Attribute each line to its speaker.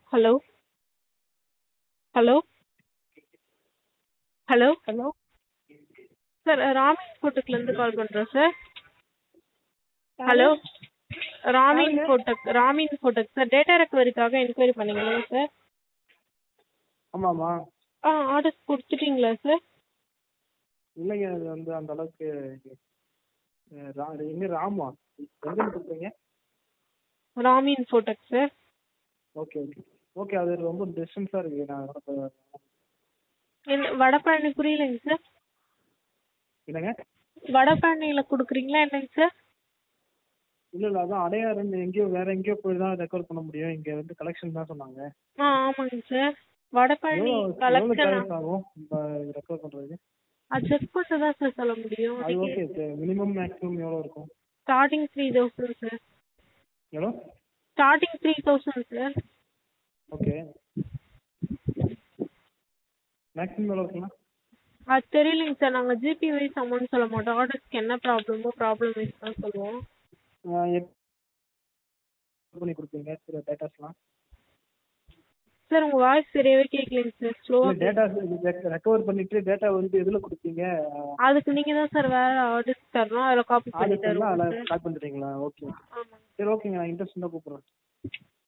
Speaker 1: Hello hello hello
Speaker 2: hello
Speaker 1: sir ராமின் ஃபோட்டோக்லேருந்து call பண்ணுறோம் சார் ஹலோ ராமின்
Speaker 2: யாருங்க?
Speaker 1: ஃபோட்டோக் ராமின் ஃபோட்டோக் சார் டேட்டா ரெக்கவரிக்காக என்கொயரி பண்ணீங்களா சார்
Speaker 2: ஆமாம்மா
Speaker 1: ஆ ஆர்டர்ஸ் கொடுத்துட்டீங்களா சார்
Speaker 2: இல்லைங்க அது வந்து அந்த அளவுக்கு அஹ், ரா எங்கே ராமா எங்கேருந்து கொடுக்குறீங்க
Speaker 1: ராமின் ஃபோட்டோக் சார்
Speaker 2: ஓகே ஓகே ஓகே அது ரொம்ப டிஸ்டன்ஸாக இருக்குது நான் வர-
Speaker 1: என்ன வடபழனி புரியலைங்க சார்
Speaker 2: என்னங்க
Speaker 1: வடபழனியில் கொடுக்குறீங்களா என்னங்க சார்
Speaker 2: இல்லை இல்லை அதான் அடையாறுன்னு எங்கேயோ வேற எங்கேயோ போய் தான் ரெக்கார்ட் பண்ண முடியும் இங்கே வந்து கலெக்ஷன் தான் சொன்னாங்க
Speaker 1: ஆ ஆமாங்க சார் வடபழனி
Speaker 2: எவ்வளோ எவ்வளோ
Speaker 1: கலெக்ஷன்
Speaker 2: சார்ஜஸ் ஆகும் இப்போ ரெக்கார்ட் பண்ணுறதுக்கு
Speaker 1: அது செக் பண்ணிட்டு தான் சார் சொல்ல முடியும்
Speaker 2: அது ஓகே சார் மினிமம் மேக்ஸிமம் எவ்வளோ இருக்கும்
Speaker 1: ஸ்டார்டிங் த்ரீ தௌசண்ட் சார்
Speaker 2: எவ்வளோ
Speaker 1: starting three thousand sir
Speaker 2: okay maximum எவ்வளோ இருக்குண்ணா
Speaker 1: அது தெரியலைங்க சார் நாங்கள் ஜிபி வைஸ் அமௌண்ட் சொல்ல மாட்டோம் ஆர்டர்ஸ்க்கு என்ன ப்ராப்ளமோ ப்ராப்ளம் வைஸ் தான் சொல்லுவோம்
Speaker 2: எப்படி பண்ணி கொடுப்பீங்க சில டேட்டாஸ்லாம்
Speaker 1: சார் உங்கள் வாய்ஸ் சரியாகவே கேட்கலைங்க சார் ஸ்லோவாக
Speaker 2: டேட்டா ரெக்கவர் பண்ணிட்டு டேட்டா வந்து எதில் கொடுப்பீங்க
Speaker 1: அதுக்கு நீங்கள் தான் சார் வேறு ஆர்டர்ஸ் தரணும் அதில் காப்பி பண்ணி
Speaker 2: ஆர்டர் பண்ணால்
Speaker 1: தருவோம்
Speaker 2: அதில்
Speaker 1: சார்
Speaker 2: கால் பண்ணுறீங்களா ஓகே
Speaker 1: ஆமாங்க
Speaker 2: சரி ஓகேங்க நான் இன்ட்ரெஸ்ட் இருந்தால் கூப்பிட்றேன்